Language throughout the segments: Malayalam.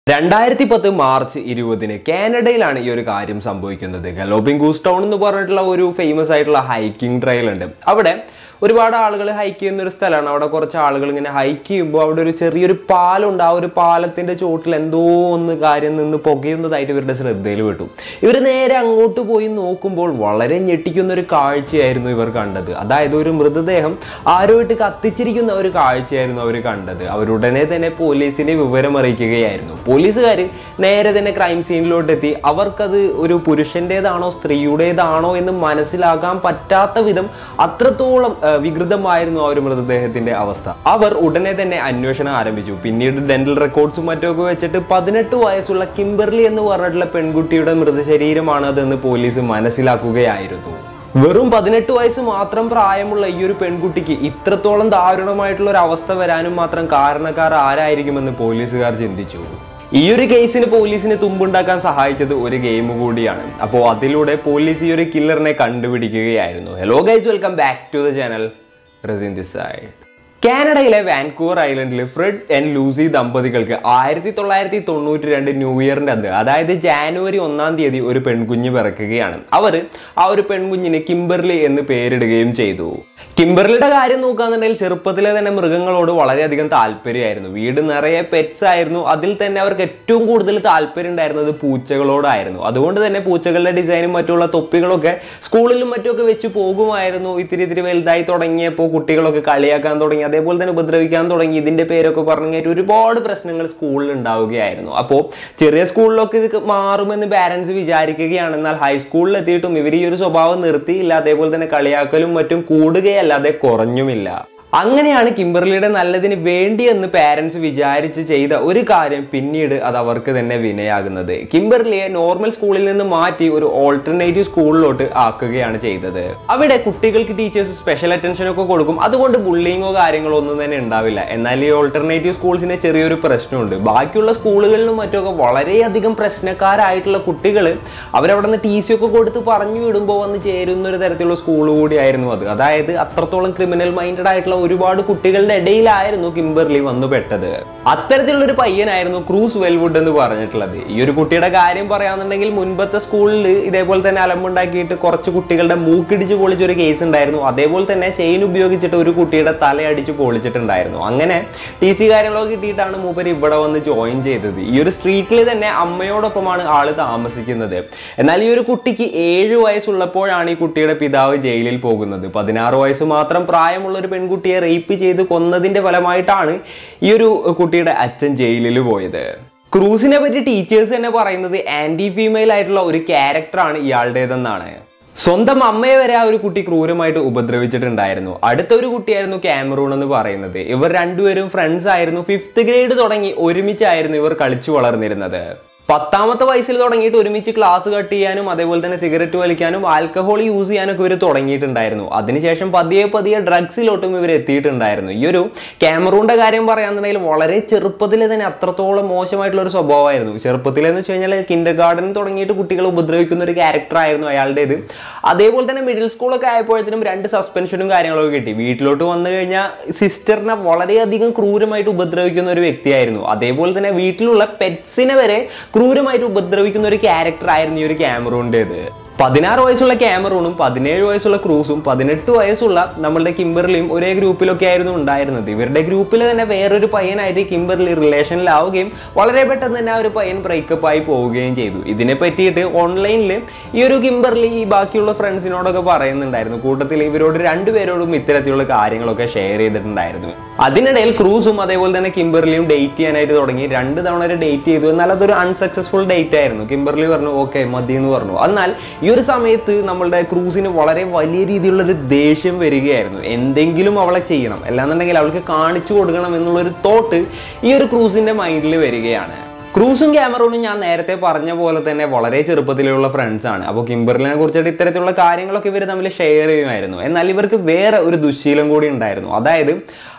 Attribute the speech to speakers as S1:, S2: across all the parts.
S1: രണ്ടായിരത്തി പത്ത് മാർച്ച് ഇരുപതിന് കാനഡയിലാണ് ഈ ഒരു കാര്യം സംഭവിക്കുന്നത് ഗലോപ്പിംഗ് ഗൂസ് ടൗൺ എന്ന് പറഞ്ഞിട്ടുള്ള ഒരു ഫേമസ് ആയിട്ടുള്ള ഹൈക്കിംഗ് ട്രയൽ ഉണ്ട് അവിടെ ഒരുപാട് ആളുകൾ ഹൈക്ക് ചെയ്യുന്ന ഒരു സ്ഥലമാണ് അവിടെ കുറച്ച് ആളുകൾ ഇങ്ങനെ ഹൈക്ക് ചെയ്യുമ്പോൾ അവിടെ ഒരു ചെറിയൊരു പാലമുണ്ട് ആ ഒരു പാലത്തിന്റെ ചോട്ടിൽ എന്തോ ഒന്ന് കാര്യം നിന്ന് പുകയുന്നതായിട്ട് ഇവരുടെ ശ്രദ്ധയിൽ വിട്ടു ഇവർ നേരെ അങ്ങോട്ട് പോയി നോക്കുമ്പോൾ വളരെ ഞെട്ടിക്കുന്ന ഒരു കാഴ്ചയായിരുന്നു ഇവർ കണ്ടത് അതായത് ഒരു മൃതദേഹം ആരോയിട്ട് കത്തിച്ചിരിക്കുന്ന ഒരു കാഴ്ചയായിരുന്നു അവർ കണ്ടത് അവരുടനെ തന്നെ പോലീസിനെ വിവരം അറിയിക്കുകയായിരുന്നു പോലീസുകാർ നേരെ തന്നെ ക്രൈം സീനിലോട്ട് എത്തി അവർക്കത് ഒരു പുരുഷൻ്റെതാണോ സ്ത്രീയുടേതാണോ എന്ന് മനസ്സിലാക്കാൻ പറ്റാത്ത വിധം അത്രത്തോളം ആ, വികൃതമായിരുന്നു ആ ഒരു മൃതദേഹത്തിന്റെ അവസ്ഥ അവർ ഉടനെ തന്നെ അന്വേഷണം ആരംഭിച്ചു പിന്നീട് ഡെന്റൽ റെക്കോർഡ്സും മറ്റൊക്കെ വെച്ചിട്ട് പതിനെട്ട് വയസ്സുള്ള കിംബർലി എന്ന് പറഞ്ഞിട്ടുള്ള പെൺകുട്ടിയുടെ മൃതശരീരമാണ് അതെന്ന് പോലീസ് മനസ്സിലാക്കുകയായിരുന്നു വെറും പതിനെട്ട് വയസ്സ് മാത്രം പ്രായമുള്ള ഈ ഒരു പെൺകുട്ടിക്ക് ഇത്രത്തോളം ദാരുണമായിട്ടുള്ള ഒരു അവസ്ഥ വരാനും മാത്രം കാരണക്കാർ ആരായിരിക്കുമെന്ന് പോലീസുകാർ ചിന്തിച്ചു ഈ ഒരു കേസിന് പോലീസിന് തുമ്പുണ്ടാക്കാൻ സഹായിച്ചത് ഒരു ഗെയിം കൂടിയാണ് അപ്പോൾ അതിലൂടെ പോലീസ് ഈ ഒരു കില്ലറിനെ കണ്ടുപിടിക്കുകയായിരുന്നു hello guys welcome back to the channel റസിൻ ദിസ് സൈഡ് കാനഡയിലെ വാൻകൂവർ ഐലൻഡിൽ ഫ്രെഡ് ആൻഡ് ലൂസി ദമ്പതികൾക്ക് ആയിരത്തി തൊള്ളായിരത്തി തൊണ്ണൂറ്റി രണ്ട് ന്യൂ ഇയറിന്റെ അന്ന് അതായത് ജാനുവരി ഒന്നാം തീയതി ഒരു പെൺകുഞ്ഞ് പിറക്കുകയാണ് അവർ ആ ഒരു പെൺകുഞ്ഞിന് കിംബർലി എന്ന് പേരിടുകയും ചെയ്തു കിംബർലിയുടെ കാര്യം നോക്കുകയാണെന്നുണ്ടെങ്കിൽ ചെറുപ്പത്തിലെ തന്നെ മൃഗങ്ങളോട് വളരെയധികം താല്പര്യമായിരുന്നു വീട് നിറയെ പെറ്റ്സ് ആയിരുന്നു അതിൽ തന്നെ അവർക്ക് ഏറ്റവും കൂടുതൽ താല്പര്യം ഉണ്ടായിരുന്നത് പൂച്ചകളോടായിരുന്നു അതുകൊണ്ട് തന്നെ പൂച്ചകളുടെ ഡിസൈനും മറ്റുള്ള തൊപ്പികളൊക്കെ സ്കൂളിലും മറ്റുമൊക്കെ വെച്ച് പോകുമായിരുന്നു ഇത്തിരി ഇത്തിരി വലുതായി തുടങ്ങിയപ്പോൾ കുട്ടികളൊക്കെ കളിയാക്കാൻ തുടങ്ങി അതേപോലെ തന്നെ ഉപദ്രവിക്കാൻ തുടങ്ങി ഇതിന്റെ പേരൊക്കെ പറഞ്ഞിട്ട് ഒരുപാട് പ്രശ്നങ്ങൾ സ്കൂളിൽ ഉണ്ടാവുകയായിരുന്നു അപ്പോൾ ചെറിയ സ്കൂളിലൊക്കെ ഇത് മാറുമെന്ന് പാരൻസ് വിചാരിക്കുകയാണ് എന്നാൽ ഹൈസ്കൂളിൽ എത്തിയിട്ടും ഇവർ ഈ ഒരു സ്വഭാവം നിർത്തിയില്ല അതേപോലെ തന്നെ കളിയാക്കലും മറ്റും കൂടുകയല്ലാതെ കുറഞ്ഞുമില്ല അങ്ങനെയാണ് കിംബർലിയുടെ നല്ലതിന് വേണ്ടിയെന്ന് പാരൻസ് വിചാരിച്ച് ചെയ്ത ഒരു കാര്യം പിന്നീട് അത് അവർക്ക് തന്നെ വിനയാകുന്നത് കിംബർലിയെ നോർമൽ സ്കൂളിൽ നിന്ന് മാറ്റി ഒരു ഓൾട്ടർനേറ്റീവ് സ്കൂളിലോട്ട് ആക്കുകയാണ് ചെയ്തത് അവിടെ കുട്ടികൾക്ക് ടീച്ചേഴ്സ് സ്പെഷ്യൽ അറ്റൻഷൻ ഒക്കെ കൊടുക്കും അതുകൊണ്ട് ബുള്ളിങ്ങോ കാര്യങ്ങളോ ഒന്നും തന്നെ ഉണ്ടാവില്ല എന്നാൽ ഈ ഓൾട്ടർനേറ്റീവ് സ്കൂൾസിന് ചെറിയൊരു പ്രശ്നമുണ്ട് ബാക്കിയുള്ള സ്കൂളുകളിലും മറ്റൊക്കെ വളരെയധികം പ്രശ്നക്കാരായിട്ടുള്ള കുട്ടികൾ അവരവിടെ നിന്ന് ടി സി ഒക്കെ കൊടുത്ത് പറഞ്ഞു വിടുമ്പോൾ വന്ന് ചേരുന്ന ഒരു തരത്തിലുള്ള സ്കൂൾ കൂടിയായിരുന്നു അത് അതായത് അത്രത്തോളം ക്രിമിനൽ മൈൻഡഡ് ആയിട്ടുള്ള ഒരുപാട് കുട്ടികളുടെ ഇടയിലായിരുന്നു കിംബർലി വന്നു പെട്ടത് അത്തരത്തിലുള്ള ഒരു പയ്യനായിരുന്നു ക്രൂസ് വെൽവുഡ് എന്ന് പറഞ്ഞിട്ടുള്ളത് ഈ ഒരു കുട്ടിയുടെ കാര്യം പറയാന്നുണ്ടെങ്കിൽ മുൻപത്തെ സ്കൂളിൽ ഇതേപോലെ തന്നെ അലമ്പുണ്ടാക്കിയിട്ട് കുറച്ച് കുട്ടികളുടെ മൂക്കിടിച്ച് പൊളിച്ച ഒരു കേസ് ഉണ്ടായിരുന്നു അതേപോലെ തന്നെ ചെയിൻ ഉപയോഗിച്ചിട്ട് ഒരു കുട്ടിയുടെ തലയടിച്ച് പൊളിച്ചിട്ടുണ്ടായിരുന്നു അങ്ങനെ ടി സി കാര്യങ്ങളൊക്കെ കിട്ടിയിട്ടാണ് മൂപ്പര് ഇവിടെ വന്ന് ജോയിൻ ചെയ്തത് ഈ ഒരു സ്ട്രീറ്റിൽ തന്നെ അമ്മയോടൊപ്പമാണ് ആള് താമസിക്കുന്നത് എന്നാൽ ഈ ഒരു കുട്ടിക്ക് ഏഴ് വയസ്സുള്ളപ്പോഴാണ് ഈ കുട്ടിയുടെ പിതാവ് ജയിലിൽ പോകുന്നത് പതിനാറ് വയസ്സ് മാത്രം പ്രായമുള്ള ഒരു പെൺകുട്ടിയെ റേപ്പ് ചെയ്ത് കൊന്നതിന്റെ ഫലമായിട്ടാണ് ഈ ഒരു കുട്ടിയുടെ അച്ഛൻ ജയിലിൽ പോയത് ക്രൂസിനെ പറ്റി ടീച്ചേഴ്സ് തന്നെ പറയുന്നത് ആന്റി ഫീമെയിൽ ആയിട്ടുള്ള ഒരു ക്യാരക്ടറാണ് ഇയാളുടേതെന്നാണ് സ്വന്തം അമ്മയെ വരെ ആ ഒരു കുട്ടി ക്രൂരമായിട്ട് ഉപദ്രവിച്ചിട്ടുണ്ടായിരുന്നു അടുത്ത ഒരു കുട്ടിയായിരുന്നു ക്യാമറൂൺ എന്ന് പറയുന്നത് ഇവർ രണ്ടുപേരും ഫ്രണ്ട്സ് ആയിരുന്നു ഫിഫ്ത്ത് ഗ്രേഡ് തുടങ്ങി ഒരുമിച്ചായിരുന്നു ഇവർ കളിച്ചു വളർന്നിരുന്നത് പത്താമത്തെ വയസ്സിൽ തുടങ്ങിയിട്ട് ഒരുമിച്ച് ക്ലാസ് കട്ട് ചെയ്യാനും അതേപോലെ തന്നെ സിഗരറ്റ് വലിക്കാനും ആൽക്കഹോൾ യൂസ് ചെയ്യാനൊക്കെ ഇവർ തുടങ്ങിയിട്ടുണ്ടായിരുന്നു അതിനുശേഷം പതിയെ പതിയെ ഡ്രഗ്സിലോട്ടും ഇവർ എത്തിയിട്ടുണ്ടായിരുന്നു ഈ ഒരു ക്യാമറൂണിന്റെ കാര്യം പറയാന്നുണ്ടെങ്കിൽ വളരെ ചെറുപ്പത്തിൽ തന്നെ അത്രത്തോളം മോശമായിട്ടുള്ള ഒരു സ്വഭാവമായിരുന്നു ചെറുപ്പത്തിലെന്ന് വെച്ച് കഴിഞ്ഞാൽ കിൻഡർ ഗാർഡൻ തുടങ്ങിയിട്ട് കുട്ടികളെ ഉപദ്രവിക്കുന്ന ഒരു ക്യാരക്ടർ ആയിരുന്നു അയാളുടേത് അതേപോലെ തന്നെ മിഡിൽ സ്കൂളൊക്കെ ആയപ്പോഴത്തേനും രണ്ട് സസ്പെൻഷനും കാര്യങ്ങളൊക്കെ കിട്ടി വീട്ടിലോട്ട് വന്നു കഴിഞ്ഞാൽ സിസ്റ്ററിനെ വളരെയധികം ക്രൂരമായിട്ട് ഉപദ്രവിക്കുന്ന ഒരു വ്യക്തിയായിരുന്നു അതേപോലെ തന്നെ വീട്ടിലുള്ള പെറ്റ്സിനെ വരെ ക്രൂരമായിട്ട് ഉപദ്രവിക്കുന്ന ഒരു ക്യാരക്ടർ ആയിരുന്നു ഈ ഒരു ക്യാമറൂണിൻ്റെത് പതിനാറ് വയസ്സുള്ള ക്യാമറൂണും പതിനേഴ് വയസ്സുള്ള ക്രൂസും പതിനെട്ട് വയസ്സുള്ള നമ്മളുടെ കിംബർലിയും ഒരേ ഗ്രൂപ്പിലൊക്കെ ആയിരുന്നു ഉണ്ടായിരുന്നത് ഇവരുടെ ഗ്രൂപ്പിൽ തന്നെ വേറൊരു പയ്യനായിട്ട് കിംബർലി റിലേഷനിലാവുകയും വളരെ പെട്ടെന്ന് തന്നെ ആ ഒരു പയ്യൻ ബ്രേക്കപ്പ് ആയി പോവുകയും ചെയ്തു ഇതിനെ പറ്റിയിട്ട് ഓൺലൈനിൽ ഈ ഒരു കിംബർലി ഈ ബാക്കിയുള്ള ഫ്രണ്ട്സിനോടൊക്കെ പറയുന്നുണ്ടായിരുന്നു കൂട്ടത്തിൽ ഇവരോട് രണ്ടുപേരോടും ഇത്തരത്തിലുള്ള കാര്യങ്ങളൊക്കെ ഷെയർ ചെയ്തിട്ടുണ്ടായിരുന്നു അതിനിടയിൽ ക്രൂസും അതേപോലെ തന്നെ കിംബർലിയും ഡേറ്റ് ചെയ്യാനായിട്ട് തുടങ്ങി രണ്ട് തവണ ഒരു ഡേറ്റ് ചെയ്തു എന്നാൽ അതൊരു അൺസക്സസ്ഫുൾ ഡേറ്റ് ആയിരുന്നു കിംബർലി പറഞ്ഞു ഓക്കെ മതി എന്ന് പറഞ്ഞു എന്നാൽ ഈ ഒരു സമയത്ത് നമ്മളുടെ ക്രൂസിന് വളരെ വലിയ രീതിയിലുള്ള ഒരു ദേഷ്യം വരികയായിരുന്നു എന്തെങ്കിലും അവളെ ചെയ്യണം അല്ലാന്നുണ്ടെങ്കിൽ അവൾക്ക് കാണിച്ചു കൊടുക്കണം എന്നുള്ളൊരു തോട്ട് ഈ ഒരു ക്രൂസിന്റെ മൈൻഡിൽ വരികയാണ് ക്രൂസും ക്യാമറൂണും ഞാൻ നേരത്തെ പറഞ്ഞ പോലെ തന്നെ വളരെ ചെറുപ്പത്തിലുള്ള ഫ്രണ്ട്സ് ആണ് അപ്പോൾ കിംബർലിനെ കുറിച്ചിട്ട് ഇത്തരത്തിലുള്ള കാര്യങ്ങളൊക്കെ ഇവർ തമ്മിൽ ഷെയർ ചെയ്യുമായിരുന്നു എന്നാൽ ഇവർക്ക് വേറെ ഒരു ദുശ്ശീലം കൂടി ഉണ്ടായിരുന്നു അതായത്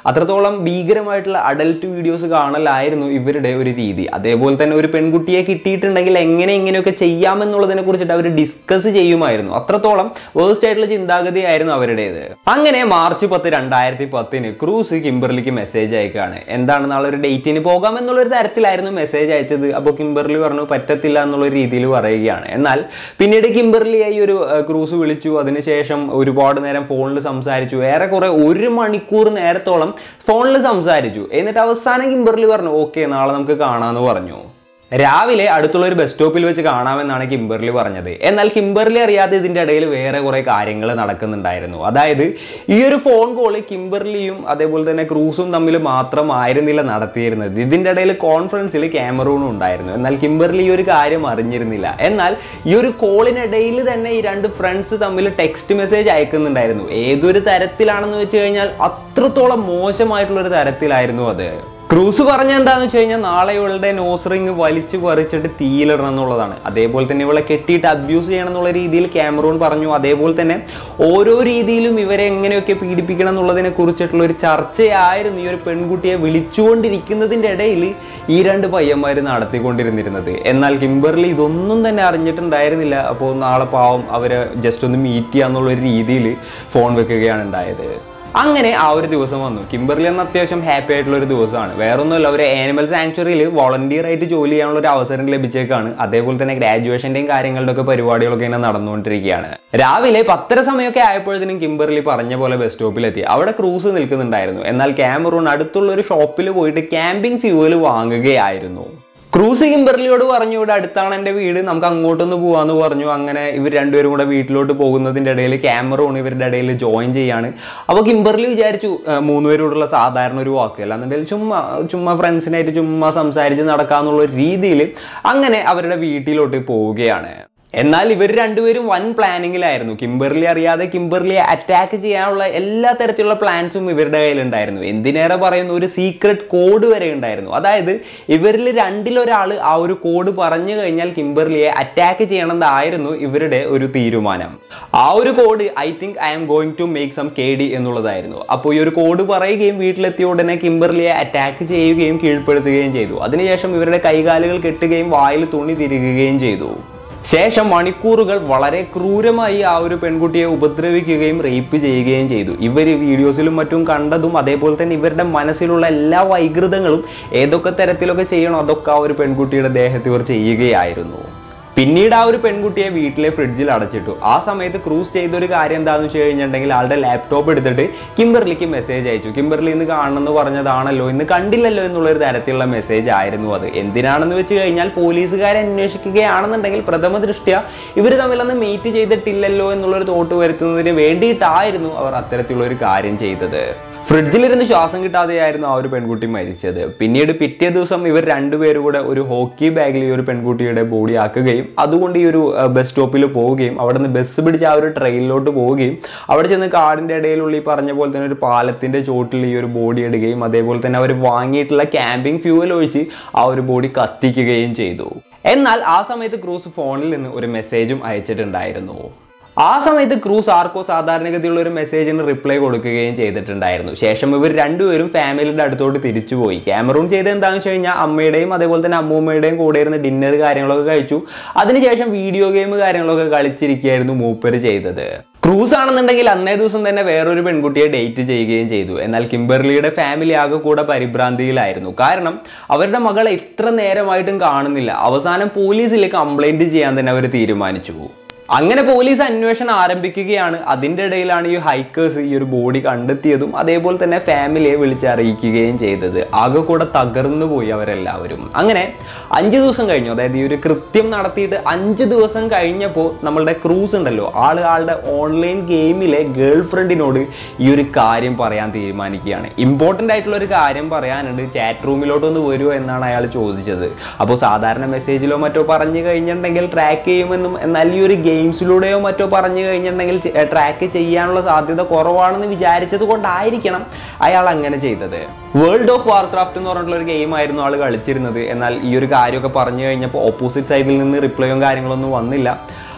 S1: അത്രത്തോളം ഭീകരമായിട്ടുള്ള അഡൽട്ട് വീഡിയോസ് കാണലായിരുന്നു ഇവരുടെ ഒരു രീതി അതേപോലെ തന്നെ ഒരു പെൺകുട്ടിയെ കിട്ടിയിട്ടുണ്ടെങ്കിൽ എങ്ങനെ ഇങ്ങനെയൊക്കെ ചെയ്യാമെന്നുള്ളതിനെ കുറിച്ചിട്ട് അവർ ഡിസ്കസ് ചെയ്യുമായിരുന്നു അത്രത്തോളം വേഴ്സ്റ്റ് ആയിട്ടുള്ള ചിന്താഗതിയായിരുന്നു അവരുടേത് അങ്ങനെ മാർച്ച് പത്ത് രണ്ടായിരത്തി പത്തിന് ക്രൂസ് കിംബർലിക്ക് മെസ്സേജ് അയക്കുകയാണ് എന്താണ് നാളെ ഒരു ഡേറ്റിന് പോകാം എന്നുള്ളൊരു തരത്തിലായിരുന്നു മെസ്സേജ് അയച്ചത് അപ്പോൾ കിംബർലി പറഞ്ഞു പറ്റത്തില്ല എന്നുള്ള രീതിയിൽ പറയുകയാണ് എന്നാൽ പിന്നീട് കിംബർലി ഈ ഒരു ഏർ, ക്രൂസ് വിളിച്ചു അതിനുശേഷം ഒരുപാട് നേരം ഫോണിൽ സംസാരിച്ചു ഏറെക്കുറെ ഒരു മണിക്കൂർ നേരത്തോളം ഫോണിൽ സംസാരിച്ചു എന്നിട്ട് അവസാനം കിംബർലി പറഞ്ഞു ഓക്കെ നാളെ നമുക്ക് കാണാമെന്ന് പറഞ്ഞു രാവിലെ അടുത്തുള്ള ഒരു ബസ് സ്റ്റോപ്പിൽ വെച്ച് കാണാമെന്നാണ് കിംബർലി പറഞ്ഞത് എന്നാൽ കിംബർലി അറിയാതെ ഇതിന്റെ ഇടയിൽ വേറെ കുറെ കാര്യങ്ങൾ നടക്കുന്നുണ്ടായിരുന്നു അതായത് ഈ ഒരു ഫോൺ കോൾ കിംബർലിയും അതേപോലെ തന്നെ ക്രൂസും തമ്മിൽ മാത്രമായിരുന്നില്ല നടത്തിയിരുന്നത് ഇതിന്റെ ഇടയിൽ കോൺഫറൻസിൽ ക്യാമറൂണും ഉണ്ടായിരുന്നു എന്നാൽ കിംബർലി ഈ ഒരു കാര്യം അറിഞ്ഞിരുന്നില്ല എന്നാൽ ഈ ഒരു കോളിനിടയിൽ തന്നെ ഈ രണ്ട് ഫ്രണ്ട്സ് തമ്മിൽ ടെക്സ്റ്റ് മെസ്സേജ് അയക്കുന്നുണ്ടായിരുന്നു ഏതൊരു തരത്തിലാണെന്ന് വെച്ച് കഴിഞ്ഞാൽ അത്രത്തോളം മോശമായിട്ടുള്ള ഒരു തരത്തിലായിരുന്നു അത് ക്രൂസ് പറഞ്ഞ എന്താന്ന് വെച്ച് കഴിഞ്ഞാൽ നാളെ ഇവളുടെ നോസ് റിങ് വലിച്ചു പറിച്ചിട്ട് തീയിലിടണം എന്നുള്ളതാണ് അതേപോലെ തന്നെ ഇവളെ കെട്ടിയിട്ട് അബ്യൂസ് ചെയ്യണം എന്നുള്ള രീതിയിൽ ക്യാമറൂൺ പറഞ്ഞു അതേപോലെ തന്നെ ഓരോ രീതിയിലും ഇവരെ എങ്ങനെയൊക്കെ പീഡിപ്പിക്കണം എന്നുള്ളതിനെ കുറിച്ചിട്ടുള്ള ഒരു ചർച്ചയായിരുന്നു ഈ ഒരു പെൺകുട്ടിയെ വിളിച്ചുകൊണ്ടിരിക്കുന്നതിൻ്റെ ഇടയിൽ ഈ രണ്ട് പയ്യന്മാർ നടത്തിക്കൊണ്ടിരുന്നിരുന്നത് എന്നാൽ കിംബർലി ഇതൊന്നും തന്നെ അറിഞ്ഞിട്ടുണ്ടായിരുന്നില്ല അപ്പോൾ നാളെ പാവം അവരെ ജസ്റ്റ് ഒന്ന് മീറ്റ് ചെയ്യാന്നുള്ള ഒരു രീതിയിൽ ഫോൺ വെക്കുകയാണ് ഉണ്ടായത് അങ്ങനെ ആ ഒരു ദിവസം വന്നു കിംബർലി എന്ന അത്യാവശ്യം ഹാപ്പി ആയിട്ടുള്ള ഒരു ദിവസമാണ് വേറൊന്നുമല്ല ഒരു ആനിമൽ സാങ്ച്വറിയിൽ വോളണ്ടിയർ ആയിട്ട് ജോലി ചെയ്യാനുള്ള ഒരു അവസരം ലഭിച്ചേക്കാണ് അതേപോലെ തന്നെ ഗ്രാജുവേഷന്റെയും കാര്യങ്ങളുടെ ഒക്കെ പരിപാടികളൊക്കെ ഇങ്ങനെ നടന്നുകൊണ്ടിരിക്കുകയാണ് രാവിലെ പത്തര സമയമൊക്കെ ആയപ്പോഴത്തേനും കിംബർലി പറഞ്ഞ പോലെ ബസ് സ്റ്റോപ്പിലെത്തി അവിടെ ക്രൂസ് നിൽക്കുന്നുണ്ടായിരുന്നു എന്നാൽ ക്യാമറൂൺ അടുത്തുള്ള ഒരു ഷോപ്പിൽ പോയിട്ട് ക്യാമ്പിംഗ് ഫ്യൂവൽ വാങ്ങുകയായിരുന്നു ക്രൂസ് കിംബർലിയോട് പറഞ്ഞു ഇവിടെ അടുത്താണ് എൻ്റെ വീട് നമുക്ക് അങ്ങോട്ടൊന്ന് പോവാന്ന് പറഞ്ഞു അങ്ങനെ ഇവർ രണ്ടുപേരും കൂടെ വീട്ടിലോട്ട് പോകുന്നതിൻ്റെ ഇടയിൽ ക്യാമറോൺ ഇവരുടെ ഇടയിൽ ജോയിൻ ചെയ്യാണ് അപ്പോൾ കിംബർലി വിചാരിച്ചു ആ, മൂന്നുപേരോടുള്ള സാധാരണ ഒരു വാക്ക് അല്ലാന്നുണ്ടെങ്കിൽ ചുമ്മാ ചുമ്മാ ഫ്രണ്ട്സിനായിട്ട് ചുമ്മാ സംസാരിച്ച് നടക്കാന്നുള്ള ഒരു രീതിയിൽ അങ്ങനെ അവരുടെ വീട്ടിലോട്ട് പോവുകയാണ് എന്നാൽ ഇവർ രണ്ടുപേരും വൻ പ്ലാനിങ്ങിലായിരുന്നു കിംബർലി അറിയാതെ കിംബർലിയെ അറ്റാക്ക് ചെയ്യാനുള്ള എല്ലാ തരത്തിലുള്ള പ്ലാൻസും ഇവരുടെ കയ്യിലുണ്ടായിരുന്നു എന്തിനേറെ പറയുന്നു ഒരു സീക്രട്ട് കോഡ് വരെ ഉണ്ടായിരുന്നു അതായത് ഇവരിൽ രണ്ടിലൊരാൾ ആ ഒരു കോഡ് പറഞ്ഞു കഴിഞ്ഞാൽ കിംബർലിയെ അറ്റാക്ക് ചെയ്യണമെന്നായിരുന്നു ഇവരുടെ ഒരു തീരുമാനം ആ ഒരു code I think I am going to make some K D എന്നുള്ളതായിരുന്നു അപ്പോൾ ഈ ഒരു കോഡ് പറയുകയും വീട്ടിലെത്തിയ ഉടനെ കിംബർലിയെ അറ്റാക്ക് ചെയ്യുകയും കീഴ്പ്പെടുത്തുകയും ചെയ്തു അതിനുശേഷം ഇവരുടെ കൈകാലുകൾ കെട്ടുകയും വായിൽ തുണി തിരുകുകയും ചെയ്തു ശേഷം മണിക്കൂറുകൾ വളരെ ക്രൂരമായി ആ ഒരു പെൺകുട്ടിയെ ഉപദ്രവിക്കുകയും റേപ്പ് ചെയ്യുകയും ചെയ്തു ഇവർ വീഡിയോസിലും മറ്റും കണ്ടതും അതേപോലെ തന്നെ ഇവരുടെ മനസ്സിലുള്ള എല്ലാ വൈകൃതങ്ങളും ഏതൊക്കെ തരത്തിലൊക്കെ ചെയ്യണോ അതൊക്കെ ആ ഒരു പെൺകുട്ടിയുടെ ദേഹത്ത് ഇവർ ചെയ്യുകയായിരുന്നു പിന്നീട് ആ ഒരു പെൺകുട്ടിയെ വീട്ടിലെ ഫ്രിഡ്ജിൽ അടച്ചിട്ടു ആ സമയത്ത് ക്രൂസ് ചെയ്ത ഒരു കാര്യം എന്താണെന്ന് വെച്ച് കഴിഞ്ഞിട്ടുണ്ടെങ്കിൽ ആളുടെ ലാപ്ടോപ്പ് എടുത്തിട്ട് കിംബർലിക്ക് മെസ്സേജ് അയച്ചു കിംബർലി ഇന്ന് കാണണമെന്ന് പറഞ്ഞതാണല്ലോ ഇന്ന് കണ്ടില്ലല്ലോ എന്നുള്ള ഒരു തരത്തിലുള്ള മെസ്സേജ് ആയിരുന്നു അത് എന്തിനാണെന്ന് വെച്ച് കഴിഞ്ഞാൽ പോലീസുകാരെ അന്വേഷിക്കുകയാണെന്നുണ്ടെങ്കിൽ പ്രഥമ ദൃഷ്ട്യ ഇവർ തമ്മിലൊന്ന് മീറ്റ് ചെയ്തിട്ടില്ലല്ലോ എന്നുള്ളൊരു തോട്ട് വരുത്തുന്നതിന് വേണ്ടിയിട്ടായിരുന്നു അവർ അത്തരത്തിലുള്ള ഒരു കാര്യം ചെയ്തത് ഫ്രിഡ്ജിലിരുന്ന് ശ്വാസം കിട്ടാതെയായിരുന്നു ആ ഒരു പെൺകുട്ടി മരിച്ചത് പിന്നീട് പിറ്റേ ദിവസം ഇവർ രണ്ടുപേരും കൂടെ ഒരു ഹോക്കി ബാഗിൽ ഈ ഒരു പെൺകുട്ടിയുടെ ബോഡി ആക്കുകയും അതുകൊണ്ട് ഈ ഒരു ബസ് സ്റ്റോപ്പിൽ പോവുകയും അവിടെ നിന്ന് ബസ് പിടിച്ച് ആ ഒരു ട്രെയിനിലോട്ട് പോവുകയും അവിടെ ചെന്ന് കാടിൻ്റെ ഇടയിലുള്ള ഈ പറഞ്ഞ പോലെ തന്നെ ഒരു പാലത്തിൻ്റെ ചോട്ടിൽ ഈ ഒരു ബോഡി ഇടുകയും അതേപോലെ തന്നെ അവർ വാങ്ങിയിട്ടുള്ള ക്യാമ്പിംഗ് ഫ്യൂവൽ ഒഴിച്ച് ആ ഒരു ബോഡി കത്തിക്കുകയും ചെയ്തു എന്നാൽ ആ സമയത്ത് ക്രൂസ് ഫോണിൽ നിന്ന് ഒരു മെസ്സേജും അയച്ചിട്ടുണ്ടായിരുന്നു ആ സമയത്ത് ക്രൂസ് ആർക്കോ സാധാരണഗതിയുള്ള ഒരു മെസ്സേജിന് റിപ്ലൈ കൊടുക്കുകയും ചെയ്തിട്ടുണ്ടായിരുന്നു ശേഷം ഇവർ രണ്ടുപേരും ഫാമിലിയുടെ അടുത്തോട്ട് തിരിച്ചുപോയി ക്യാമറൂൺ ചെയ്ത് എന്താണെന്ന് വെച്ച് കഴിഞ്ഞാൽ അമ്മയുടെയും അതേപോലെ തന്നെ അമ്മൂമ്മയുടെയും കൂടെ ഇരുന്ന് ഡിന്നർ കാര്യങ്ങളൊക്കെ കഴിച്ചു അതിനുശേഷം വീഡിയോ ഗെയിം കാര്യങ്ങളൊക്കെ കളിച്ചിരിക്കുകയായിരുന്നു മൂപ്പര് ചെയ്തത് ക്രൂസ് ആണെന്നുണ്ടെങ്കിൽ അന്നേ ദിവസം തന്നെ വേറൊരു പെൺകുട്ടിയെ ഡേറ്റ് ചെയ്യുകയും ചെയ്തു എന്നാൽ കിംബർലിയുടെ ഫാമിലി ആകെ കൂടെ പരിഭ്രാന്തിയിലായിരുന്നു കാരണം അവരുടെ മകളെ ഇത്ര നേരമായിട്ടും കാണുന്നില്ല അവസാനം പോലീസിൽ കംപ്ലൈന്റ് ചെയ്യാൻ തന്നെ അവർ തീരുമാനിച്ചു അങ്ങനെ പോലീസ് അന്വേഷണം ആരംഭിക്കുകയാണ് അതിൻ്റെ ഇടയിലാണ് ഈ ഹൈക്കേഴ്സ് ഈ ഒരു ബോഡി കണ്ടെത്തിയതും അതേപോലെ തന്നെ ഫാമിലിയെ വിളിച്ചറിയിക്കുകയും ചെയ്തത് ആകെ കൂടെ തകർന്നു പോയി അവരെല്ലാവരും അങ്ങനെ അഞ്ച് ദിവസം കഴിഞ്ഞു അതായത് ഈ ഒരു കൃത്യം നടത്തിയിട്ട് അഞ്ച് ദിവസം കഴിഞ്ഞപ്പോൾ നമ്മളുടെ ക്രൂസ് ഉണ്ടല്ലോ ആള് ആളുടെ ഓൺലൈൻ ഗെയിമിലെ ഗേൾ ഫ്രണ്ടിനോട് ഈ ഒരു കാര്യം പറയാൻ തീരുമാനിക്കുകയാണ് ഇമ്പോർട്ടൻ്റ് ആയിട്ടുള്ള ഒരു കാര്യം പറയാനുണ്ട് ചാറ്റ് റൂമിലോട്ടൊന്ന് വരുമോ എന്നാണ് അയാൾ ചോദിച്ചത് അപ്പോൾ സാധാരണ മെസ്സേജിലോ മറ്റോ പറഞ്ഞു കഴിഞ്ഞിട്ടുണ്ടെങ്കിൽ ട്രാക്ക് ചെയ്യുമെന്നും എന്നാൽ ഈ ഒരു ഗെയിംസിലൂടെയോ മറ്റോ പറഞ്ഞു കഴിഞ്ഞിട്ടുണ്ടെങ്കിൽ ട്രാക്ക് ചെയ്യാനുള്ള സാധ്യത കുറവാണെന്ന് വിചാരിച്ചത് കൊണ്ടായിരിക്കണം അയാൾ അങ്ങനെ ചെയ്തത് വേൾഡ് ഓഫ് വാർക്രാഫ്റ്റ് എന്ന് പറഞ്ഞിട്ടുള്ള ഒരു ഗെയിം ആയിരുന്നു ആൾ കളിച്ചിരുന്നത് എന്നാൽ ഈ ഒരു കാര്യമൊക്കെ പറഞ്ഞു കഴിഞ്ഞപ്പോൾ ഓപ്പോസിറ്റ് സൈഡിൽ നിന്ന് റിപ്ലൈയും കാര്യങ്ങളൊന്നും വന്നില്ല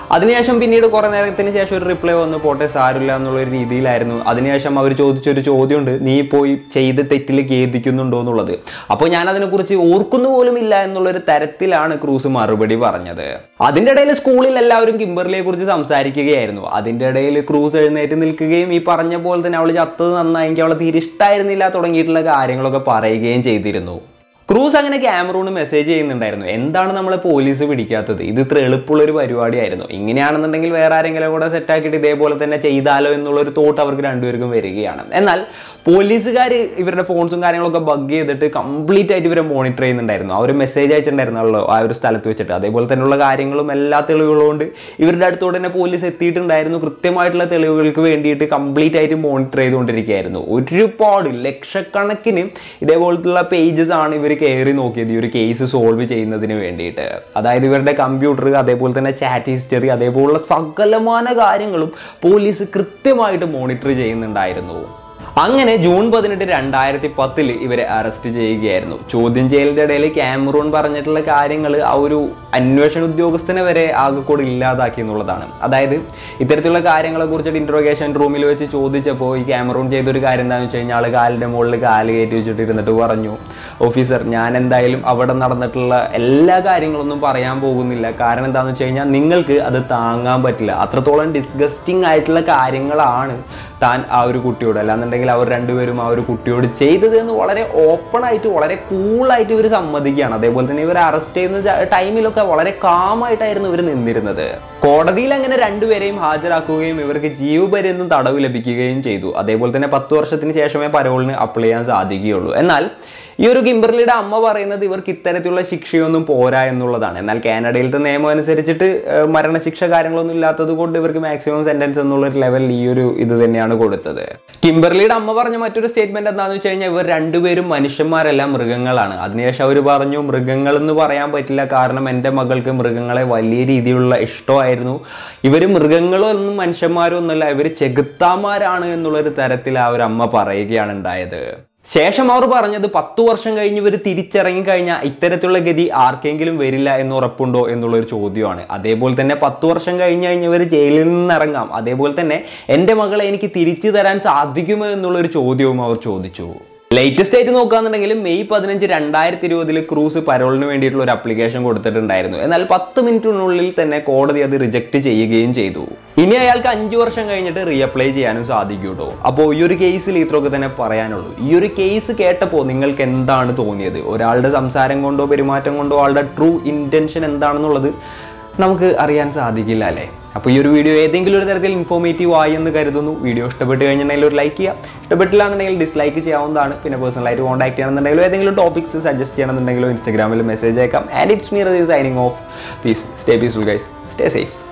S1: അതിനുശേഷം പിന്നീട് കുറേ നേരത്തിന് ശേഷം ഒരു റിപ്ലൈ വന്നു പോട്ടെ സാരില്ല എന്നുള്ള ഒരു രീതിയിലായിരുന്നു അതിനുശേഷം അവർ ചോദിച്ചൊരു ചോദ്യമുണ്ട് നീ പോയി ചെയ്ത തെറ്റിൽ ഖേദിക്കുന്നുണ്ടോ എന്നുള്ളത് അപ്പോൾ ഞാൻ അതിനെക്കുറിച്ച് ഓർക്കുന്നു പോലും ഇല്ല എന്നുള്ളൊരു തരത്തിലാണ് ക്രൂസ് മറുപടി പറഞ്ഞത് അതിൻ്റെ ഇടയിൽ സ്കൂളിൽ എല്ലാവരും കിംബർലിയെ കുറിച്ച് സംസാരിക്കുകയായിരുന്നു അതിൻ്റെ ഇടയിൽ ക്രൂസ് എഴുന്നേറ്റ് നിൽക്കുകയും ഈ പറഞ്ഞ പോലെ തന്നെ അവൾ ചത്തത് നന്നായെങ്കിൽ അവളെ തീരെ ഇഷ്ടമായിരുന്നില്ല തുടങ്ങിയിട്ടുള്ള കാര്യങ്ങളൊക്കെ പറയുകയും ചെയ്തിരുന്നു ക്രൂസ് അങ്ങനെ ക്യാമറൂണ് മെസ്സേജ് ചെയ്യുന്നുണ്ടായിരുന്നു എന്താണ് നമ്മളെ പോലീസ് പിടിക്കാത്തത് ഇത് ഇത്ര എളുപ്പമുള്ള ഒരു പരിപാടിയായിരുന്നു ഇങ്ങനെയാണെന്നുണ്ടെങ്കിൽ വേറെ ആരെങ്കിലും കൂടെ സെറ്റാക്കിയിട്ട് ഇതേപോലെ തന്നെ ചെയ്താലോ എന്നുള്ളൊരു തോട്ട് അവർക്ക് രണ്ടുപേർക്കും വരികയാണ് എന്നാൽ പോലീസുകാർ ഇവരുടെ ഫോൺസും കാര്യങ്ങളൊക്കെ ബഗ് ചെയ്തിട്ട് കംപ്ലീറ്റ് ആയിട്ട് ഇവരെ മോണിറ്റർ ചെയ്യുന്നുണ്ടായിരുന്നു ആ ഒരു മെസ്സേജ് അയച്ചിട്ടുണ്ടായിരുന്നല്ലോ ആ ഒരു സ്ഥലത്ത് വെച്ചിട്ട് അതേപോലെ തന്നെയുള്ള കാര്യങ്ങളും എല്ലാ തെളിവുകളും കൊണ്ട് ഇവരുടെ അടുത്തോടെ തന്നെ പോലീസ് എത്തിയിട്ടുണ്ടായിരുന്നു കൃത്യമായിട്ടുള്ള തെളിവുകൾക്ക് വേണ്ടിയിട്ട് കംപ്ലീറ്റ് ആയിട്ട് മോണിറ്റർ ചെയ്തുകൊണ്ടിരിക്കുകയായിരുന്നു ഒരുപാട് ലക്ഷക്കണക്കിന് ഇതേപോലത്തുള്ള പേജസ് ആണ് ഇവർ കയറി നോക്കിയത് ഈ ഒരു കേസ് സോൾവ് ചെയ്യുന്നതിന് വേണ്ടിയിട്ട് അതായത് ഇവരുടെ കമ്പ്യൂട്ടർ അതേപോലെ തന്നെ ചാറ്റ് ഹിസ്റ്ററി അതേപോലുള്ള സകലമാന കാര്യങ്ങളും പോലീസ് കൃത്യമായിട്ട് മോണിറ്റർ ചെയ്യുന്നുണ്ടായിരുന്നു അങ്ങനെ ജൂൺ പതിനെട്ട് രണ്ടായിരത്തി പത്തിൽ ഇവരെ അറസ്റ്റ് ചെയ്യുകയായിരുന്നു ചോദ്യം ചെയ്യലിൻ്റെ ഇടയിൽ ക്യാമറൂൺ പറഞ്ഞിട്ടുള്ള കാര്യങ്ങൾ ആ ഒരു അന്വേഷണ ഉദ്യോഗസ്ഥനെ വരെ ആകെക്കൂടെ ഇല്ലാതാക്കി എന്നുള്ളതാണ് അതായത് ഇത്തരത്തിലുള്ള കാര്യങ്ങളെ കുറിച്ചിട്ട് ഇൻട്രോഗേഷൻ റൂമിൽ വെച്ച് ചോദിച്ചപ്പോൾ ഈ ക്യാമറൂൺ ചെയ്തൊരു കാര്യം എന്താണെന്ന് വെച്ച് കഴിഞ്ഞാൽ ആൾ കാലിൻ്റെ മുകളിൽ കാല് കയറ്റി വെച്ചിട്ട് ഇരുന്നിട്ട് പറഞ്ഞു ഓഫീസർ ഞാൻ എന്തായാലും അവിടെ നടന്നിട്ടുള്ള എല്ലാ കാര്യങ്ങളൊന്നും പറയാൻ പോകുന്നില്ല കാരണം എന്താണെന്ന് വെച്ച് കഴിഞ്ഞാൽ നിങ്ങൾക്ക് അത് താങ്ങാൻ പറ്റില്ല അത്രത്തോളം ഡിസ്ഗസ്റ്റിംഗ് ആയിട്ടുള്ള കാര്യങ്ങളാണ് താൻ ആ ഒരു കുട്ടിയോട് അല്ലാന്നുണ്ടെങ്കിൽ അവർ രണ്ടുപേരും ആ ഒരു കുട്ടിയോട് ചെയ്തത് എന്ന് വളരെ ഓപ്പൺ ആയിട്ട് വളരെ കൂളായിട്ട് ഇവർ സമ്മതിക്കുകയാണ് അതേപോലെ തന്നെ ഇവർ അറസ്റ്റ് ചെയ്യുന്ന ടൈമിലൊക്കെ വളരെ കാമായിട്ടായിരുന്നു ഇവർ നിന്നിരുന്നത് കോടതിയിൽ അങ്ങനെ രണ്ടുപേരെയും ഹാജരാക്കുകയും ഇവർക്ക് ജീവപര്യന്തം തടവ് ലഭിക്കുകയും ചെയ്തു അതേപോലെ തന്നെ പത്ത് വർഷത്തിന് ശേഷമേ പരോളിന് അപ്ലൈ ചെയ്യാൻ സാധിക്കുകയുള്ളൂ എന്നാൽ ഈ ഒരു കിംബർലിയുടെ അമ്മ പറയുന്നത് ഇവർക്ക് ഇത്തരത്തിലുള്ള ശിക്ഷയൊന്നും പോരാ എന്നുള്ളതാണ് എന്നാൽ കാനഡയിലത്തെ നിയമം അനുസരിച്ചിട്ട് ഏഹ്, മരണശിക്ഷ കാര്യങ്ങളൊന്നും ഇല്ലാത്തത് കൊണ്ട് ഇവർക്ക് മാക്സിമം സെന്റൻസ് എന്നുള്ള ഒരു ലെവൽ ഈ ഒരു ഇത് തന്നെയാണ് കൊടുത്തത് കിംബർലിയുടെ അമ്മ പറഞ്ഞ മറ്റൊരു സ്റ്റേറ്റ്മെന്റ് എന്താണെന്ന് വെച്ച് കഴിഞ്ഞാൽ ഇവർ രണ്ടുപേരും മനുഷ്യന്മാരല്ല മൃഗങ്ങളാണ് അതിനുശേഷം അവർ പറഞ്ഞു മൃഗങ്ങൾ എന്ന് പറയാൻ പറ്റില്ല കാരണം എൻ്റെ മകൾക്ക് മൃഗങ്ങളെ വലിയ രീതിയിലുള്ള ഇഷ്ടമായിരുന്നു ഇവർ മൃഗങ്ങളോ ഒന്നും മനുഷ്യന്മാരോ ഒന്നുമല്ല ഇവർ ചെകുത്താന്മാരാണ് എന്നുള്ളൊരു തരത്തിൽ ആ ഒരു അമ്മ പറയുകയാണ് ഉണ്ടായത് ശേഷം അവർ പറഞ്ഞത് പത്തു വർഷം കഴിഞ്ഞ് ഇവർ തിരിച്ചിറങ്ങി കഴിഞ്ഞാൽ ഇത്തരത്തിലുള്ള ഗതി ആർക്കെങ്കിലും വരില്ല എന്ന് ഉറപ്പുണ്ടോ എന്നുള്ളൊരു ചോദ്യമാണ് അതേപോലെ തന്നെ പത്തു വർഷം കഴിഞ്ഞ് കഴിഞ്ഞ് ഇവർ ജയിലിൽ നിന്ന് ഇറങ്ങാം അതേപോലെ തന്നെ എൻ്റെ മകളെ എനിക്ക് തിരിച്ചു തരാൻ സാധിക്കുമോ എന്നുള്ളൊരു ചോദ്യവും അവർ ചോദിച്ചു ലേറ്റസ്റ്റ് ആയിട്ട് നോക്കുകയാണെന്നുണ്ടെങ്കിൽ മെയ് പതിനഞ്ച് രണ്ടായിരത്തി ഇരുപതിൽ ക്രൂസ് പരോളിന് വേണ്ടിയിട്ടുള്ള ഒരു അപ്ലിക്കേഷൻ കൊടുത്തിട്ടുണ്ടായിരുന്നു എന്നാൽ പത്ത് മിനിറ്റിനുള്ളിൽ തന്നെ കോടതി അത് റിജക്ട് ചെയ്യുകയും ചെയ്തു ഇനി അയാൾക്ക് അഞ്ചു വർഷം കഴിഞ്ഞിട്ട് റീഅപ്ലൈ ചെയ്യാനും സാധിക്കും കേട്ടോ അപ്പോൾ ഈ ഒരു കേസിൽ ഇത്രയൊക്കെ തന്നെ പറയാനുള്ളൂ ഈ ഒരു കേസ് കേട്ടപ്പോൾ നിങ്ങൾക്ക് എന്താണ് തോന്നിയത് ഒരാളുടെ സംസാരം കൊണ്ടോ പെരുമാറ്റം കൊണ്ടോ ആളുടെ ട്രൂ ഇൻറ്റൻഷൻ എന്താണെന്നുള്ളത് നമുക്ക് അറിയാൻ സാധിക്കില്ല അല്ലേ അപ്പോൾ ഈ ഒരു വീഡിയോ ഏതെങ്കിലും ഒരു തരത്തിൽ ഇൻഫോർമേറ്റീവ് ആയി എന്ന് കരുതുന്നു വീഡിയോ ഇഷ്ടപ്പെട്ട് കഴിഞ്ഞിട്ടുണ്ടെങ്കിൽ ഒരു ലൈക്ക് ചെയ്യുക ഇഷ്ടപ്പെട്ടില്ല എന്നുണ്ടെങ്കിൽ ഡിസ്ലൈക്ക് ചെയ്യാവുന്നതാണ് പിന്നെ പേഴ്സണലായിട്ട് കോൺടാക്ട് ചെയ്യണമെന്നുണ്ടെങ്കിലോ ഏതെങ്കിലും ടോപ്പിക്സ് സജസ്റ്റ് ചെയ്യണമെന്നുണ്ടെങ്കിലോ ഇൻസ്റ്റാഗ്രാമിൽ മെസ്സേജ് അയക്കാം and it's me signing off peace stay peaceful guys stay safe